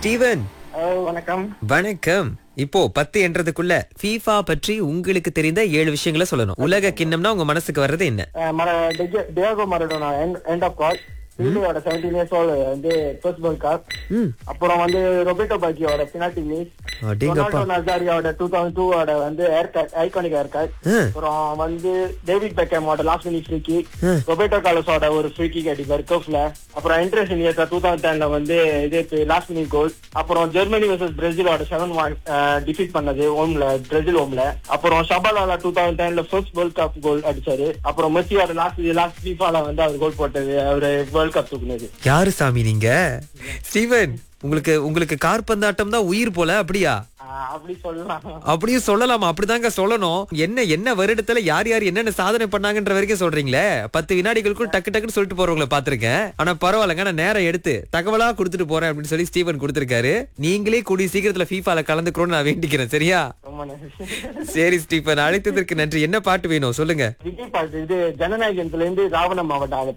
Steven hello வணக்கம் வணக்கம் இப்போ பத்து என்றதுக்குள்ள ஃபீஃபா பற்றி உங்களுக்கு தெரிந்த ஏழு விஷயங்களை சொல்லணும் உலக கிண்ணம்னா உங்க மனசுக்கு வர்றது என்ன அஹ் மர டிஜே- டியாகோ மரடோனா எண்ட் ஆஃப் கால் பீலியோட செவன்டீன் இயர்ஸ் ஓல்டு வந்து ஃபர்ஸ்ட் வேர்ல்ட் கப் ம் அப்புறம் வந்து ரொபேட்டோ பாக்கியோட பினால்டி மிஸ் அடேங்கப்பா ரொனால்டோ நசாரியோட டூ தௌசண்ட் டூ ஓட வந்து air cut iconic air cut ஆ. அப்புறம் வந்து டேவிட் பெக்கமோட லாஸ்ட் மினிட் ஃப்ரீ கிக் ஆ. ரொபேட்டோ காலஸோட ஒரு ஃப்ரீ கிக் அடிப்பார் கர்ஃப்ல அப்புறம் இன்ட்ரெஸ்ட் இயர் டூ தௌசண்ட் டென்ல வந்து இது லாஸ்ட் மினிட் கோல் அப்புறம் Germany versus பிரேசிலோட seven one defeat பண்ணது ஹோம்ல பிரேசில் ஹோம்ல அப்புறம் ஷபாலால டூ தௌசண்ட் டென்ல ஃபர்ஸ்ட் வேர்ல்ட் கப் கோல் அடிச்சாரு அப்புறம் மெஸ்ஸியோட லாஸ்ட் லாஸ்ட் ஃபீஃபால வந்து அவர் கோல் போட்டது அவரு வேர்ல்ட் கப் தூக்குனது யாரு சாமி நீங்க ஸ்டீவன் உங்களுக்கு உங்களுக்கு கார்பந்தாட்டம் தான் உயிர் போல அப்படியா ஆஹ் அப்படி சொல்லலாம் அப்படியும் சொல்லலாமா அப்படிதாங்க சொல்லணும் என்ன என்ன வருடத்துல யார் யார் என்னென்ன சாதனை பண்ணாங்கன்ற வரைக்கும் சொல்றீங்களே பத்து வினாடிகளுக்குள் டக்கு டக்குன்னு சொல்லிட்டு போறவங்கள பாத்திருக்கேன் ஆனா பரவாயில்லங்க நான் நேரம் எடுத்து தகவலா கொடுத்துட்டு போறேன் அப்படின்னு சொல்லி ஸ்டீவன் கொடுத்திருக்காரு நீங்களே கூடிய சீக்கிரத்துல ஃபீஃபால கலந்துக்கிறோம்னு நான் வேண்டிக்கிறேன் சரியா ரொம்ப நன்றி சரி ஸ்டீபன் அழைத்ததற்கு நன்றி என்ன பாட்டு வேணும் சொல்லுங்க விஜய் பாட்டு இது ஜனநாயகத்துல இருந்து ராவண மாவட்டம் அதை